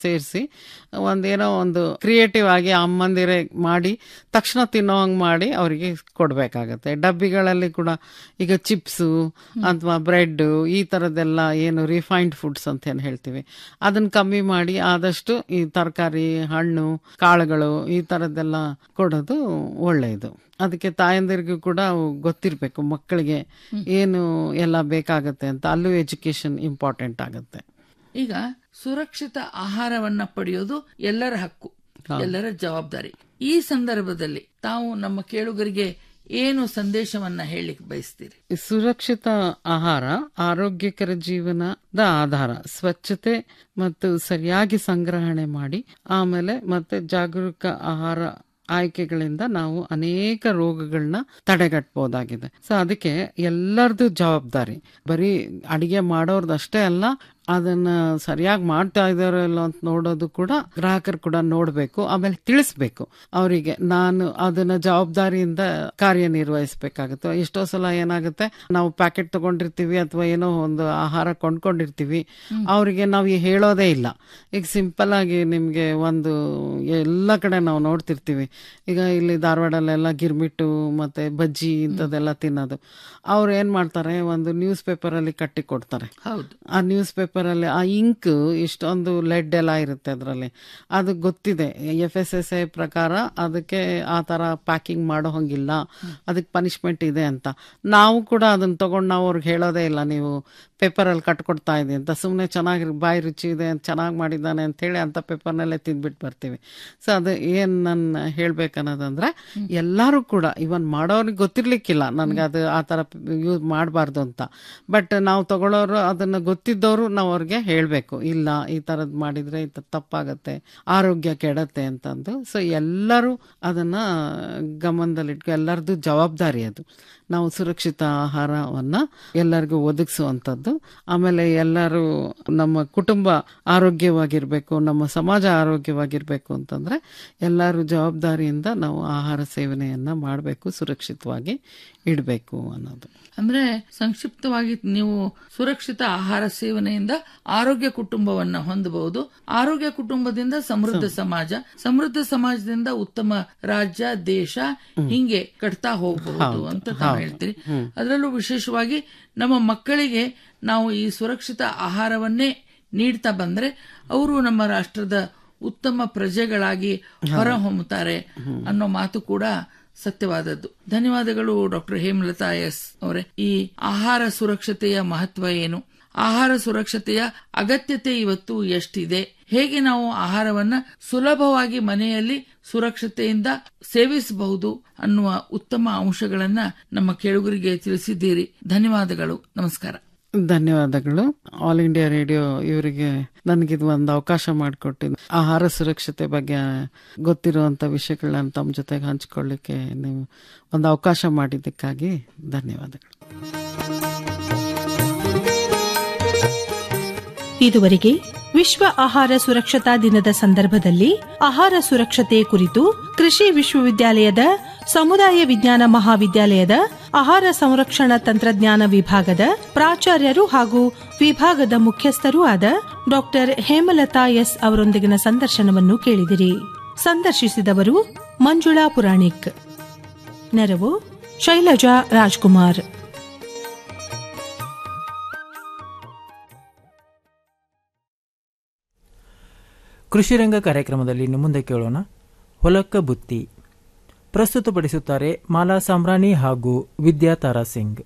ಸೇರಿಸಿ ಒಂದೇನೋ ಒಂದು ಕ್ರಿಯೇಟಿವ್ ಆಗಿ ಅಮ್ಮಂದಿರೇ ಮಾಡಿ ತಕ್ಷಣ ತಿನ್ನೋ ಹಂಗೆ ಮಾಡಿ ಅವರಿಗೆ ಕೊಡಬೇಕಾಗತ್ತೆ ಡಬ್ಬಿಗಳಲ್ಲಿ ಕೂಡ ಈಗ ಚಿಪ್ಸು ಅಥವಾ ಬ್ರೆಡ್ ಈ ಥರದ್ದೆಲ್ಲ ಏನು ರಿಫೈನ್ಡ್ ಫುಡ್ಸ್ ಅಂತ ಏನು ಹೇಳ್ತೀವಿ ಅದನ್ನ ಕಮ್ಮಿ ಮಾಡಿ ಆದಷ್ಟು ಈ ತರಕಾರಿ ಹಣ್ಣು ಕಾಳುಗಳು ಈ ಥರದ್ದೆಲ್ಲ ಕೊಡೋದು ಒಳ್ಳೆಯದು ಅದಕ್ಕೆ ತಾಯಂದಿರಿಗೂ ಕೂಡ ಅವು ಗೊತ್ತಿರಬೇಕು ಮಕ್ಕಳಿಗೆ ಏನು ಎಲ್ಲ ಬೇಕಾಗತ್ತೆ ಅಂತ ಅಲ್ಲೂ ಎಜುಕೇಶನ್ ಇಂಪಾರ್ಟೆಂಟ್ ಆಗುತ್ತೆ ಈಗ ಸುರಕ್ಷಿತ ಆಹಾರವನ್ನ ಪಡೆಯೋದು ಎಲ್ಲರ ಹಕ್ಕು ಎಲ್ಲರ ಜವಾಬ್ದಾರಿ ಈ ಸಂದರ್ಭದಲ್ಲಿ ತಾವು ನಮ್ಮ ಕೇಳುಗರಿಗೆ ಏನು ಸಂದೇಶವನ್ನ ಹೇಳಿಕ್ ಬಯಸ್ತೀರಿ ಸುರಕ್ಷಿತ ಆಹಾರ ಆರೋಗ್ಯಕರ ಜೀವನದ ಆಧಾರ ಸ್ವಚ್ಛತೆ ಮತ್ತು ಸರಿಯಾಗಿ ಸಂಗ್ರಹಣೆ ಮಾಡಿ ಆಮೇಲೆ ಮತ್ತೆ ಜಾಗರೂಕ ಆಹಾರ ಆಯ್ಕೆಗಳಿಂದ ನಾವು ಅನೇಕ ರೋಗಗಳನ್ನ ತಡೆಗಟ್ಟಬಹುದಾಗಿದೆ ಸೊ ಅದಕ್ಕೆ ಎಲ್ಲರದು ಜವಾಬ್ದಾರಿ ಬರೀ ಅಡಿಗೆ ಮಾಡೋರ್ದಷ್ಟೇ ಅಲ್ಲ ಅದನ್ನ ಸರಿಯಾಗಿ ಮಾಡ್ತಾ ಇದಾರೋ ಇಲ್ಲೋ ಅಂತ ನೋಡೋದು ಕೂಡ ಗ್ರಾಹಕರು ಕೂಡ ನೋಡಬೇಕು ಆಮೇಲೆ ತಿಳಿಸ್ಬೇಕು ಅವರಿಗೆ ನಾನು ಅದನ್ನ ಜವಾಬ್ದಾರಿಯಿಂದ ಕಾರ್ಯನಿರ್ವಹಿಸಬೇಕಾಗುತ್ತೆ ಎಷ್ಟೋ ಸಲ ಏನಾಗುತ್ತೆ ನಾವು ಪ್ಯಾಕೆಟ್ ತಗೊಂಡಿರ್ತೀವಿ ಅಥವಾ ಏನೋ ಒಂದು ಆಹಾರ ಕೊಂಡ್ಕೊಂಡಿರ್ತೀವಿ ಅವರಿಗೆ ನಾವು ಈ ಹೇಳೋದೇ ಇಲ್ಲ ಈಗ ಸಿಂಪಲ್ ಆಗಿ ನಿಮಗೆ ಒಂದು ಎಲ್ಲ ಕಡೆ ನಾವು ನೋಡ್ತಿರ್ತೀವಿ ಈಗ ಇಲ್ಲಿ ಧಾರವಾಡಲ್ಲೆಲ್ಲ ಗಿರ್ಮಿಟ್ಟು ಮತ್ತೆ ಬಜ್ಜಿ ಇಂಥದ್ದೆಲ್ಲ ತಿನ್ನೋದು ಅವ್ರು ಏನ್ ಮಾಡ್ತಾರೆ ಒಂದು ನ್ಯೂಸ್ ಪೇಪರ್ ಅಲ್ಲಿ ಕಟ್ಟಿ ಕೊಡ್ತಾರೆ ಹೌದು ಆ ನ್ಯೂಸ್ ಪೇಪರ್ ಅಲ್ಲಿ ಆ ಇಂಕ್ ಇಷ್ಟೊಂದು ಲೆಡ್ ಎಲ್ಲ ಇರುತ್ತೆ ಅದರಲ್ಲಿ ಅದು ಗೊತ್ತಿದೆ ಎಫ್ ಎಸ್ ಎಸ್ ಐ ಪ್ರಕಾರ ಅದಕ್ಕೆ ಆ ತರ ಪ್ಯಾಕಿಂಗ್ ಮಾಡೋ ಹಂಗಿಲ್ಲ ಅದಕ್ಕೆ ಪನಿಷ್ಮೆಂಟ್ ಇದೆ ಅಂತ ನಾವು ಕೂಡ ಅದನ್ನ ತಗೊಂಡು ನಾವು ಅವ್ರಿಗೆ ಹೇಳೋದೇ ಇಲ್ಲ ನೀವು ಪೇಪರಲ್ಲಿ ಕಟ್ಕೊಡ್ತಾ ಇದೆ ಅಂತ ಸುಮ್ಮನೆ ಚೆನ್ನಾಗಿ ಬಾಯಿ ರುಚಿ ಇದೆ ಚೆನ್ನಾಗಿ ಮಾಡಿದ್ದಾನೆ ಅಂತ ಹೇಳಿ ಅಂತ ಪೇಪರ್ನಲ್ಲೇ ತಿಂದ್ಬಿಟ್ಟು ಬರ್ತೀವಿ ಸೊ ಅದು ಏನ್ ನನ್ನ ಹೇಳ್ಬೇಕನ್ನೋದಂದ್ರೆ ಎಲ್ಲರೂ ಕೂಡ ಇವನ್ ಮಾಡೋರಿಗೆ ಗೊತ್ತಿರ್ಲಿಕ್ಕಿಲ್ಲ ನನ್ಗೆ ಅದು ಆ ಥರ ಯೂಸ್ ಮಾಡಬಾರ್ದು ಅಂತ ಬಟ್ ನಾವು ತಗೊಳ್ಳೋರು ಅದನ್ನ ಗೊತ್ತಿದ್ದವರು ನಾವು ಅವ್ರಿಗೆ ಹೇಳಬೇಕು ಇಲ್ಲ ಈ ಥರದ್ದು ಮಾಡಿದ್ರೆ ಈ ಥರ ತಪ್ಪಾಗತ್ತೆ ಆರೋಗ್ಯ ಕೆಡತ್ತೆ ಅಂತಂದು ಸೊ ಎಲ್ಲರೂ ಅದನ್ನ ಗಮನದಲ್ಲಿಟ್ಕೊ ಎಲ್ಲರದ್ದು ಜವಾಬ್ದಾರಿ ಅದು ನಾವು ಸುರಕ್ಷಿತ ಆಹಾರವನ್ನ ಎಲ್ಲರಿಗೂ ಒದಗಿಸುವಂಥದ್ದು ಆಮೇಲೆ ಎಲ್ಲರೂ ನಮ್ಮ ಕುಟುಂಬ ಆರೋಗ್ಯವಾಗಿರ್ಬೇಕು ನಮ್ಮ ಸಮಾಜ ಆರೋಗ್ಯವಾಗಿರ್ಬೇಕು ಅಂತಂದ್ರೆ ಎಲ್ಲರೂ ಜವಾಬ್ದಾರಿಯಿಂದ ನಾವು ಆಹಾರ ಸೇವನೆಯನ್ನ ಮಾಡಬೇಕು ಸುರಕ್ಷಿತವಾಗಿ ಇಡಬೇಕು ಅನ್ನೋದು ಅಂದ್ರೆ ಸಂಕ್ಷಿಪ್ತವಾಗಿ ನೀವು ಸುರಕ್ಷಿತ ಆಹಾರ ಸೇವನೆಯಿಂದ ಆರೋಗ್ಯ ಕುಟುಂಬವನ್ನ ಹೊಂದಬಹುದು ಆರೋಗ್ಯ ಕುಟುಂಬದಿಂದ ಸಮೃದ್ಧ ಸಮಾಜ ಸಮೃದ್ಧ ಸಮಾಜದಿಂದ ಉತ್ತಮ ರಾಜ್ಯ ದೇಶ ಹಿಂಗೆ ಕಟ್ತಾ ಹೋಗಬಹುದು ಅಂತ ತಾವು ಹೇಳ್ತೀರಿ ಅದರಲ್ಲೂ ವಿಶೇಷವಾಗಿ ನಮ್ಮ ಮಕ್ಕಳಿಗೆ ನಾವು ಈ ಸುರಕ್ಷಿತ ಆಹಾರವನ್ನೇ ನೀಡ್ತಾ ಬಂದ್ರೆ ಅವರು ನಮ್ಮ ರಾಷ್ಟ್ರದ ಉತ್ತಮ ಪ್ರಜೆಗಳಾಗಿ ಹೊರಹೊಮ್ಮುತ್ತಾರೆ ಅನ್ನೋ ಮಾತು ಕೂಡ ಸತ್ಯವಾದದ್ದು ಧನ್ಯವಾದಗಳು ಡಾಕ್ಟರ್ ಹೇಮಲತಾ ಎಸ್ ಅವರೇ ಈ ಆಹಾರ ಸುರಕ್ಷತೆಯ ಮಹತ್ವ ಏನು ಆಹಾರ ಸುರಕ್ಷತೆಯ ಅಗತ್ಯತೆ ಇವತ್ತು ಎಷ್ಟಿದೆ ಹೇಗೆ ನಾವು ಆಹಾರವನ್ನ ಸುಲಭವಾಗಿ ಮನೆಯಲ್ಲಿ ಸುರಕ್ಷತೆಯಿಂದ ಸೇವಿಸಬಹುದು ಅನ್ನುವ ಉತ್ತಮ ಅಂಶಗಳನ್ನ ನಮ್ಮ ಕೇಳುಗರಿಗೆ ತಿಳಿಸಿದ್ದೀರಿ ಧನ್ಯವಾದಗಳು ನಮಸ್ಕಾರ ಧನ್ಯವಾದಗಳು ಆಲ್ ಇಂಡಿಯಾ ರೇಡಿಯೋ ಇವರಿಗೆ ನನಗಿದು ಒಂದು ಅವಕಾಶ ಮಾಡಿಕೊಟ್ಟಿದ್ದು ಆಹಾರ ಸುರಕ್ಷತೆ ಬಗ್ಗೆ ಗೊತ್ತಿರುವಂತ ವಿಷಯಗಳನ್ನ ತಮ್ಮ ಜೊತೆಗೆ ಹಂಚ್ಕೊಳ್ಳಿಕ್ಕೆ ನೀವು ಒಂದು ಅವಕಾಶ ಮಾಡಿದ್ದಕ್ಕಾಗಿ ಧನ್ಯವಾದಗಳು ಇದುವರೆಗೆ ವಿಶ್ವ ಆಹಾರ ಸುರಕ್ಷತಾ ದಿನದ ಸಂದರ್ಭದಲ್ಲಿ ಆಹಾರ ಸುರಕ್ಷತೆ ಕುರಿತು ಕೃಷಿ ವಿಶ್ವವಿದ್ಯಾಲಯದ ಸಮುದಾಯ ವಿಜ್ಞಾನ ಮಹಾವಿದ್ಯಾಲಯದ ಆಹಾರ ಸಂರಕ್ಷಣಾ ತಂತ್ರಜ್ಞಾನ ವಿಭಾಗದ ಪ್ರಾಚಾರ್ಯರು ಹಾಗೂ ವಿಭಾಗದ ಮುಖ್ಯಸ್ಥರೂ ಆದ ಡಾಕ್ಟರ್ ಹೇಮಲತಾ ಎಸ್ ಅವರೊಂದಿಗಿನ ಸಂದರ್ಶನವನ್ನು ಕೇಳಿದಿರಿ ಸಂದರ್ಶಿಸಿದವರು ಮಂಜುಳಾ ಪುರಾಣಿಕ್ ನೆರವು ಶೈಲಜಾ ರಾಜ್ಕುಮಾರ್ ಕೃಷಿರಂಗ ಕಾರ್ಯಕ್ರಮದಲ್ಲಿ ಇನ್ನು ಮುಂದೆ ಕೇಳೋಣ ಹೊಲಕ್ಕ ಬುತ್ತಿ ಪ್ರಸ್ತುತಪಡಿಸುತ್ತಾರೆ ಮಾಲಾ ಸಾಮ್ರಾಣಿ ಹಾಗೂ ವಿದ್ಯಾ ತಾರಾ ಸಿಂಗ್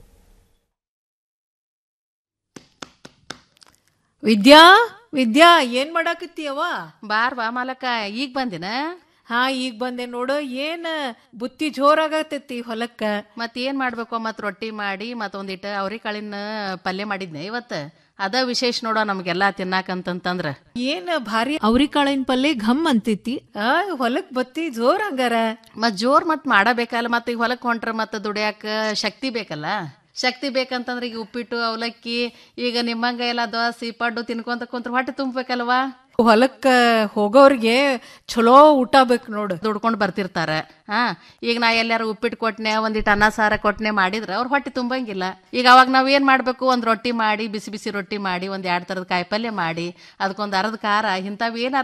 ವಿದ್ಯಾ ವಿದ್ಯಾ ಏನ್ ಮಾಡಾಕತ್ತೀಯವ ಬಾರ್ ಬಾ ಮಾಲಕ ಈಗ ಬಂದಿನ ಹಾ ಈಗ ಬಂದೆ ನೋಡು ಏನ್ ಬುತ್ತಿ ಜೋರಾಗತೈತಿ ಹೊಲಕ್ಕ ಮತ್ ಏನ್ ಮಾಡ್ಬೇಕು ಮತ್ ರೊಟ್ಟಿ ಮಾಡಿ ಮತ್ ಒಂದಿಟ್ಟು ಅವ್ರಿ ಕಾಳಿನ ಪಲ್ಯ ಮಾಡಿದ್ನೆ ಇವತ್ತ ಅದ ವಿಶೇಷ ನೋಡೋ ನಮ್ಗೆಲ್ಲಾ ತಿನ್ನಾಕಂತಂದ್ರ ಏನ್ ಭಾರಿ ಅವ್ರಿಕಾಳಿನ ಪಲ್ಲೆ ಘಮ್ ಅಂತೈತಿ ಆ ಹೊಲಕ್ ಬತ್ತಿ ಜೋರ್ ಹಂಗಾರ ಮತ್ ಜೋರ್ ಮತ್ ಮಾಡಬೇಕಲ್ಲ ಮತ್ ಈಗ ಹೊಲಕ್ ಹೊಂಟ್ರ ಮತ್ ದುಡಿಯಾಕ ಶಕ್ತಿ ಬೇಕಲ್ಲ ಶಕ್ತಿ ಬೇಕಂತಂದ್ರೆ ಈಗ ಉಪ್ಪಿಟ್ಟು ಅವಲಕ್ಕಿ ಈಗ ನಿಮ್ಮಂಗ ಎಲ್ಲ ದೋಸೆ ಪಡ್ಡು ತಿನ್ಕೊಂತ ಕುಂತ್ರ ಹೊಟ್ಟೆ ತುಂಬಬೇಕಲ್ವಾ ಹೊಲಕ್ಕ ಹೋಗೋರ್ಗೆ ಚಲೋ ಊಟ ಬೇಕು ನೋಡು ದುಡ್ಕೊಂಡು ಬರ್ತಿರ್ತಾರ ಹಾ ಈಗ ನಾ ಎಲ್ಲಾರು ಉಪ್ಪಿಟ್ಟು ಕೊಟ್ನೆ ಒಂದಿಟ್ಟು ಅನ್ನ ಸಾರ ಕೊಟ್ನೆ ಮಾಡಿದ್ರ ಅವ್ರ ಹೊಟ್ಟೆ ತುಂಬಂಗಿಲ್ಲ ಈಗ ಅವಾಗ ನಾವ್ ಏನ್ ಮಾಡ್ಬೇಕು ಒಂದ್ ರೊಟ್ಟಿ ಮಾಡಿ ಬಿಸಿ ಬಿಸಿ ರೊಟ್ಟಿ ಮಾಡಿ ಒಂದ್ ಎರಡ್ ತರದ ಕಾಯಿಪಲ್ಯ ಮಾಡಿ ಅದಕ್ಕೊಂದ್ ಅರ್ಧ ಖಾರ ಇಂಥವ್ ಏನಾರ